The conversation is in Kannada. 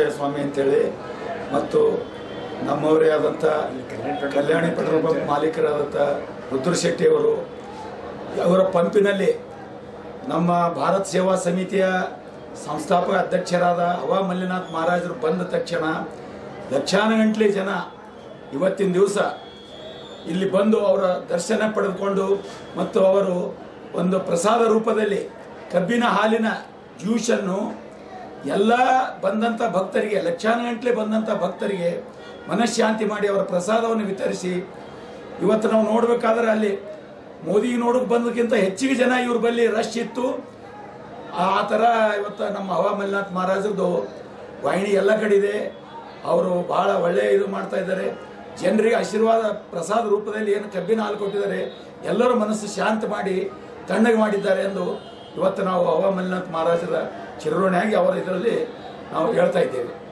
ಸಿದ್ದರಾಮಯ್ಯ ಸ್ವಾಮಿ ಅಂತೇಳಿ ಮತ್ತು ನಮ್ಮವರೇ ಆದಂಥ ಕಲ್ಯಾಣಿ ಪೆಟ್ರೋಲ್ ಬಂಕ್ ಮಾಲೀಕರಾದಂಥ ರುದ್ರ ಶೆಟ್ಟಿ ಅವರು ಅವರ ಪಂಪಿನಲ್ಲಿ ನಮ್ಮ ಭಾರತ್ ಸೇವಾ ಸಮಿತಿಯ ಸಂಸ್ಥಾಪಕ ಅಧ್ಯಕ್ಷರಾದ ಹವಾ ಮಲ್ಲಿನಾಥ್ ಮಹಾರಾಜರು ಬಂದ ತಕ್ಷಣ ಲಕ್ಷಾನುಗಂಟ್ಲೆ ಜನ ಇವತ್ತಿನ ದಿವಸ ಇಲ್ಲಿ ಬಂದು ಅವರ ದರ್ಶನ ಪಡೆದುಕೊಂಡು ಮತ್ತು ಅವರು ಒಂದು ಪ್ರಸಾದ ರೂಪದಲ್ಲಿ ಕಬ್ಬಿನ ಹಾಲಿನ ಜ್ಯೂಸನ್ನು ಎಲ್ಲ ಬಂದಂಥ ಭಕ್ತರಿಗೆ ಲಕ್ಷಾನುಗಂಟ್ಲೆ ಬಂದಂಥ ಭಕ್ತರಿಗೆ ಮನಃಶಾಂತಿ ಮಾಡಿ ಅವರ ಪ್ರಸಾದವನ್ನು ವಿತರಿಸಿ ಇವತ್ತು ನಾವು ನೋಡಬೇಕಾದ್ರೆ ಅಲ್ಲಿ ಮೋದಿ ನೋಡೋಕೆ ಬಂದಕ್ಕಿಂತ ಹೆಚ್ಚಿಗೆ ಜನ ಇವ್ರ ಬಳಿ ರಶ್ ಇತ್ತು ಆ ಥರ ಇವತ್ತು ನಮ್ಮ ಹವಾ ಮಲ್ಲಿನಾಥ್ ಮಹಾರಾಜರದು ವಾಹಿನಿ ಎಲ್ಲ ಕಡೆ ಇದೆ ಅವರು ಬಹಳ ಒಳ್ಳೆಯ ಇದು ಮಾಡ್ತಾ ಇದ್ದಾರೆ ಜನರಿಗೆ ಆಶೀರ್ವಾದ ಪ್ರಸಾದ ರೂಪದಲ್ಲಿ ಏನು ಕಬ್ಬಿನ ಹಾಲು ಕೊಟ್ಟಿದ್ದಾರೆ ಎಲ್ಲರ ಮನಸ್ಸು ಶಾಂತ ಮಾಡಿ ತಣ್ಣಗೆ ಮಾಡಿದ್ದಾರೆ ಎಂದು ಇವತ್ತು ನಾವು ಹವಾ ಮಲ್ಲಿನಾಥ್ ಮಹಾರಾಜರ ಚಿರಋಣಿಯಾಗಿ ಅವರ ಇದರಲ್ಲಿ ನಾವು ಹೇಳ್ತಾ ಇದ್ದೇವೆ